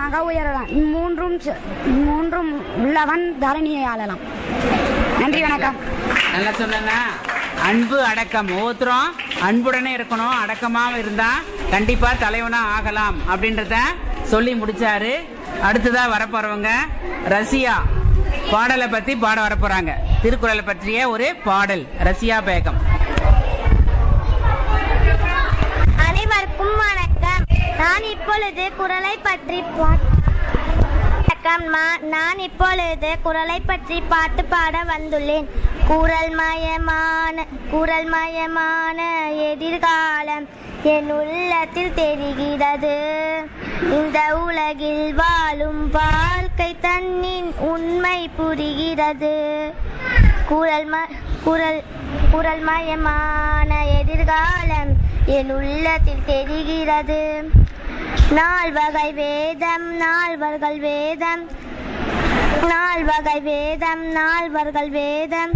தானாக உயரலாம் மூன்றும் ச- மூன்றும் உள்ளவன் தரணியை ஆளலாம் நன்றி வணக்கம் நல்லா சொன்னா அன்பு அடக்கம் ஒவ்வொருத்தரும் அன்புடனே இருக்கணும் அடக்கமாக இருந்தா கண்டிப்பா தலைவனா ஆகலாம் அப்படின்றத சொல்லி முடிச்சாரு அடுத்ததா வரப்போறவங்க ரசியா பாடலை பத்தி பாட வரப்போறாங்க திருக்குறளை பற்றிய ஒரு பாடல் ரசியா பேகம் அனைவருக்கும் வணக்கம் நான் இப்பொழுது குரலை பற்றி பா- வணக்கம் மா- நான் இப்பொழுது குரலை பற்றி பாட்டு பாட வந்துள்ளேன் குரல் மயமான குரல் மயமான எதிர்காலம் என் உள்ளத்தில் தெரிகிறது இந்த உலகில் வாழும் வாழ்க்கை தன்னின் உண்மை புரிகிறது குரல் ம குரல் குரல் மயமான எதிர்காலம் என் உள்ளத்தில் தெரிகிறது நால்வகை வேதம் நால்வர்கள் வேதம் நால்வகை வேதம் நால்வர்கள் வேதம்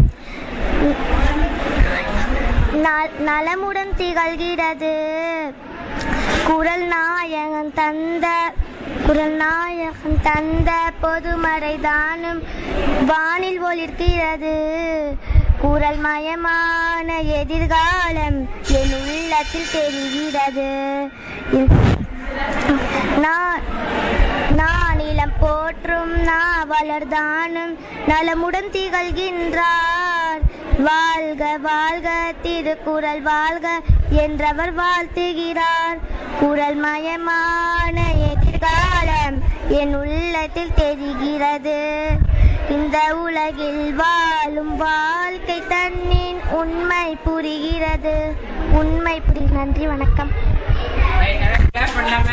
நல்- நலமுடன் திகழ்கிறது குரல் நாயகன் தந்த குரல் நாயகன் தந்த பொதுமறை தானும் வானில் ஒளிர்கிறது குரல் மயமான எதிர்காலம் என் உள்ளத்தில் தெரிகிறது நான் நானிலம் போற்றும் நாவலர்தானும் நலமுடன் திகழ்கின்றார் வாழ்க வாழ்க திருக்குறள் வாழ்க என்றவர் வாழ்த்துகிறார் குரல் மயமான எதிர்காலம் என் உள்ளத்தில் தெரிகிறது இந்த உலகில் வாழும் வாழ்க்கை தன்னின் உண்மை புரிகிறது உண்மை புரி நன்றி வணக்கம் கிளாப் பண்ணலாம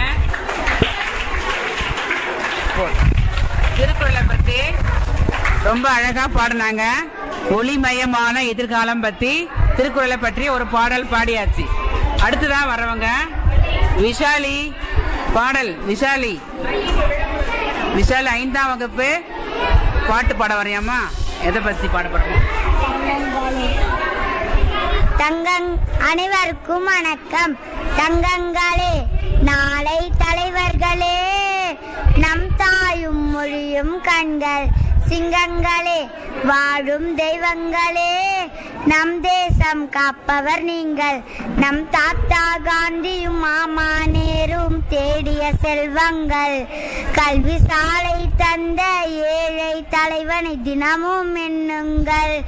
திருக்குறளை பத்தி ரொம்ப அழகா பாடினாங்க ஒளிமயமான எதிர்காலம் பத்தி திருக்குறளை பற்றி ஒரு பாடல் பாடியாச்சு அடுத்ததான் வரவங்க விஷாலி பாடல் விஷாலி விஷாலி ஐந்தாம் வகுப்பு பாட்டு பாட வரையாமா எதை பத்தி பாட போறோம் தங்கங் அனைவருக்கும் வணக்கம் தங்கங்களே நாளை தலைவர்களே நம் தாயும் மொழியும் கண்கள் சிங்கங்களே வாழும் தெய்வங்களே நம் தேசம் காப்பவர் நீங்கள் நம் தாத்தா காந்தியும் மாமா நேரும் தேடிய செல்வங்கள் கல்வி சாலை தந்த ஏழை தலைவனை தினமும் எண்ணுங்கள்